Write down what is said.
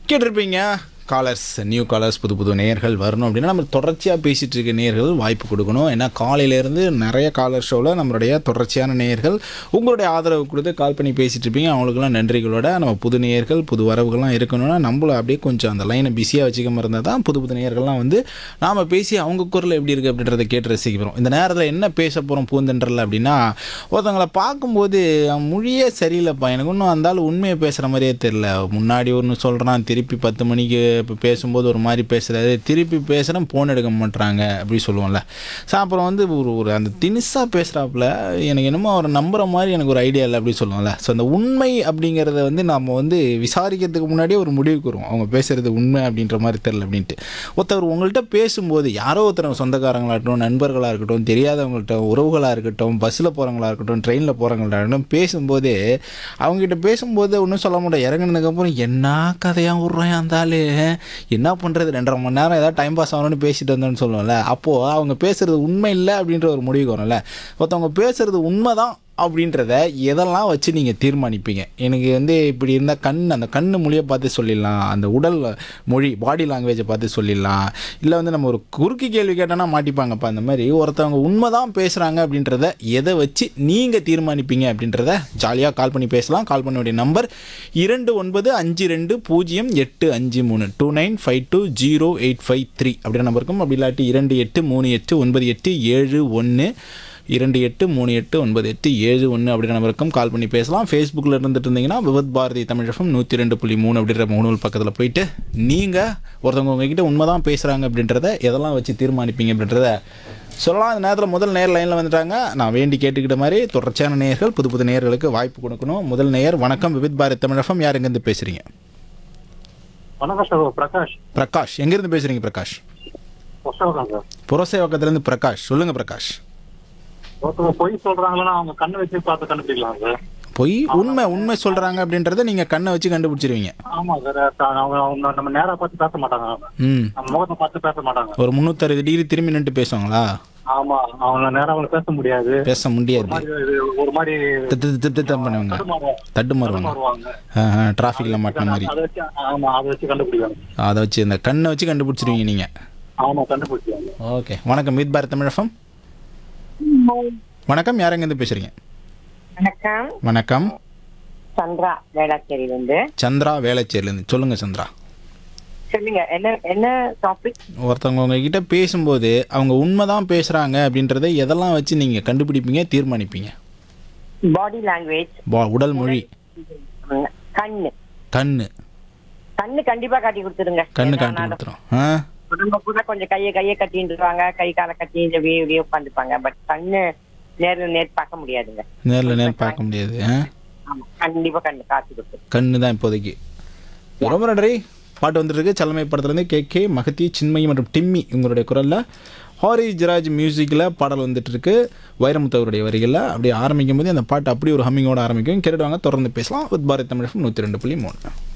கேட்டிருப்பீங்க callers new callers புது புது நேயர்கள் வரணும் அப்படின்னா நம்ம தொடர்ச்சியாக பேசிகிட்டு இருக்க நேயர்கள் வாய்ப்பு கொடுக்கணும் ஏன்னா காலையிலேருந்து நிறைய காலர் ஷோவில் நம்மளுடைய தொடர்ச்சியான நேயர்கள் உங்களுடைய ஆதரவு கொடுத்து கால் பண்ணி பேசிகிட்டு இருப்பீங்க அவங்களுக்குலாம் நன்றிகளோட நம்ம புது நேயர்கள் புது வரவுகள்லாம் இருக்கணும்னா நம்மளும் அப்படியே கொஞ்சம் அந்த லைனை பிஸியாக வச்சுக்காம இருந்தால் தான் புது புது நேயர்கள்லாம் வந்து நாம் பேசி அவங்க குரல் எப்படி இருக்குது அப்படின்றத கேட்டு ரசிக்க போகிறோம் இந்த நேரத்தில் என்ன பேச போகிறோம் பூந்தென்றல் அப்படின்னா ஒருத்தவங்களை பார்க்கும்போது அவன் மொழியே சரியில்லைப்பா எனக்கு இன்னும் அந்த ஆள் உண்மையை பேசுகிற மாதிரியே தெரில முன்னாடி ஒன்று சொல்கிறான் திருப்பி பத்து மணிக்கு இப்போ பேசும்போது ஒரு மாதிரி பேசுகிறாரு திருப்பி பேசுகிறேன் ஃபோன் எடுக்க மாட்றாங்க அப்படி சொல்லுவோம்ல ஸோ அப்புறம் வந்து ஒரு ஒரு அந்த தினிசாக பேசுகிறாப்புல எனக்கு என்னமோ அவர் நம்புற மாதிரி எனக்கு ஒரு ஐடியா இல்லை அப்படி சொல்லுவோம்ல ஸோ அந்த உண்மை அப்படிங்கிறத வந்து நம்ம வந்து விசாரிக்கிறதுக்கு முன்னாடியே ஒரு முடிவுக்கு வருவோம் அவங்க பேசுகிறது உண்மை அப்படின்ற மாதிரி தெரில அப்படின்ட்டு ஒருத்தர் உங்கள்கிட்ட பேசும்போது யாரோ ஒருத்தர் சொந்தக்காரங்களாக இருக்கட்டும் நண்பர்களாக இருக்கட்டும் தெரியாதவங்கள்ட்ட உறவுகளாக இருக்கட்டும் பஸ்ஸில் போகிறவங்களா இருக்கட்டும் ட்ரெயினில் போகிறவங்களா இருக்கட்டும் பேசும்போதே அவங்ககிட்ட பேசும்போது ஒன்றும் சொல்ல முடியாது இறங்குனதுக்கப்புறம் என்ன கதையாக விட்றேன் அந்த ஆளு என்ன பண்ணுறது ரெண்டரை மணி நேரம் ஏதாவது டைம் பாஸ் ஆகணும்னு பேசிட்டு வந்தோன்னு சொல்லுவோம்ல அப்போது அவங்க பேசுகிறது உண்மை இல்லை அப்படின்ற ஒரு முடிவுக்கு வரும்ல ஒருத்தவங்க பேசுகிறது உண்மை தான் அப்படின்றத எதெல்லாம் வச்சு நீங்கள் தீர்மானிப்பீங்க எனக்கு வந்து இப்படி இருந்தால் கண் அந்த கண் மொழியை பார்த்து சொல்லிடலாம் அந்த உடல் மொழி பாடி லாங்குவேஜை பார்த்து சொல்லிடலாம் இல்லை வந்து நம்ம ஒரு குறுக்கு கேள்வி கேட்டோன்னா மாட்டிப்பாங்கப்பா அந்த மாதிரி ஒருத்தவங்க உண்மை தான் பேசுகிறாங்க அப்படின்றத எதை வச்சு நீங்கள் தீர்மானிப்பீங்க அப்படின்றத ஜாலியாக கால் பண்ணி பேசலாம் கால் பண்ண வேண்டிய நம்பர் இரண்டு ஒன்பது அஞ்சு ரெண்டு பூஜ்ஜியம் எட்டு அஞ்சு மூணு two nine five two zero eight five three அப்படின்ற நம்பருக்கும் அப்படி இல்லாட்டி இரண்டு எட்டு மூணு எட்டு ஒன்பது எட்டு ஏழு ஒன்று இரண்டு எட்டு மூணு எட்டு ஒன்பது எட்டு ஏழு ஒன்று அப்படின்ற நம்பருக்கும் கால் பண்ணி பேசலாம் ஃபேஸ்புக்கில் இருந்துட்டு இருந்தீங்கன்னா விவத் பாரதி தமிழகம் நூற்றி ரெண்டு புள்ளி மூணு அப்படின்ற முகநூல் பக்கத்தில் போயிட்டு நீங்கள் ஒருத்தவங்க உங்ககிட்ட உண்மை தான் பேசுகிறாங்க அப்படின்றத எதெல்லாம் வச்சு தீர்மானிப்பீங்க அப்படின்றத சொல்லலாம் இந்த நேரத்தில் முதல் நேர் லைனில் வந்துட்டாங்க நான் வேண்டி கேட்டுக்கிட்ட மாதிரி தொடர்ச்சியான நேயர்கள் புது புது நேயர்களுக்கு வாய்ப்பு கொடுக்கணும் முதல் நேயர் வணக்கம் விவித் பாரதி தமிழகம் யார் எங்கேருந்து பேசுகிறீங்க வணக்கம் சார் பிரகாஷ் பிரகாஷ் எங்கேருந்து பேசுகிறீங்க பிரகாஷ் புஸ்தகம் சார் புரசேவக்கத்துலேருந்து பிரகாஷ் சொல்லுங்கள் பிரகாஷ் ஒருத்தவங்க பொய் சொல்றாங்கன்னா அவங்க கண்ணை வச்சு பார்த்து கண்டுபிடிக்கலாம் சார் பொய் உண்மை உண்மை சொல்கிறாங்க அப்படின்றத நீங்கள் கண்ணை வச்சு கண்டுபிடிச்சிருவீங்க ஆமா சார் அவங்க அவங்க நம்ம நேரா பார்த்து பேச மாட்டாங்க ம் நம்ம முகத்தை பார்த்து பேச மாட்டாங்க ஒரு முந்நூற்றறுபது டிகிரி திரும்பி நின்று பேசுவாங்களா ஆமா அவங்க நேரா அவங்க பேச முடியாது பேச முடியாது மாதிரி இது ஒரு மாதிரி திட்டு திட்டு திட்டு தான் பண்ணுவாங்க தடுமாறுவாங்க. தட்டு மாறுவாங்க தடுமாறுவாங்க. டிராஃபிக்கில் மாட்டின மாதிரி அதை வச்சு ஆமா அதை வச்சு கண்டுபிடிக்காங்க அதை வச்சு இந்த கண்ணை வச்சு கண்டுபிடிச்சிருவீங்க நீங்கள் ஆமா கண்டுபிடிச்சாங்க ஓகே வணக்கம் மீத் பாரத் தமிழகம் வணக்கம் யார் எங்கேருந்து பேசுகிறீங்க வணக்கம் வணக்கம் சந்திரா வேளாச்சேரியிலிருந்து சந்திரா வேளச்சேரிலேருந்து சொல்லுங்கள் சந்திரா சொல்லுங்க என்ன என்ன டாபிக் ஒருத்தவங்க உங்ககிட்ட பேசும்போது அவங்க உண்மை தான் பேசுகிறாங்க அப்படின்றத எதெல்லாம் வச்சு நீங்கள் கண்டுபிடிப்பீங்க தீர்மானிப்பீங்க பாடி லாங்குவேஜ் பா உடல் மொழி கண்ணு கண்ணு கண்ணு கண்டிப்பா காட்டி கொடுத்துருங்க கண்ணு ஏன்னா காட்டி நான் கொடுத்துரும் ஆ உடம்ப கூட கொஞ்சம் கையை கையை கட்டின்றுவாங்க கை காலை கட்டி இந்த இப்படியே இப்படியே உட்காந்துப்பாங்க பட் கண்ணு நேர்ல நேர் பார்க்க முடியாதுங்க நேரில் நேர் பார்க்க முடியாது ஆ ஆமா கண்டிப்பா கண்ணு காட்டி கொடுத்துரும் கண்ணு தான் இப்போதைக்கு ரொம்ப நன்றி பாட்டு வந்துருக்கு சலமை படத்துலேருந்து கே கே மகத்தி சின்மயி மற்றும் டிம்மி இவங்களுடைய குரலில் ஹாரி ஜிராஜ் மியூசிக்கில் பாடல் வந்துட்டு இருக்கு வைரமுத்து அவருடைய வரிகளில் அப்படியே ஆரம்பிக்கும் போது அந்த பாட்டு அப்படி ஒரு ஹம்மிங்கோட ஆரம்பிக்கும் கேட்டுவாங்க தொடர்ந்து பேசலாம் வித் பாரத் தமிழகம் நூற்றி ரெண்டு புள்ளி மூணு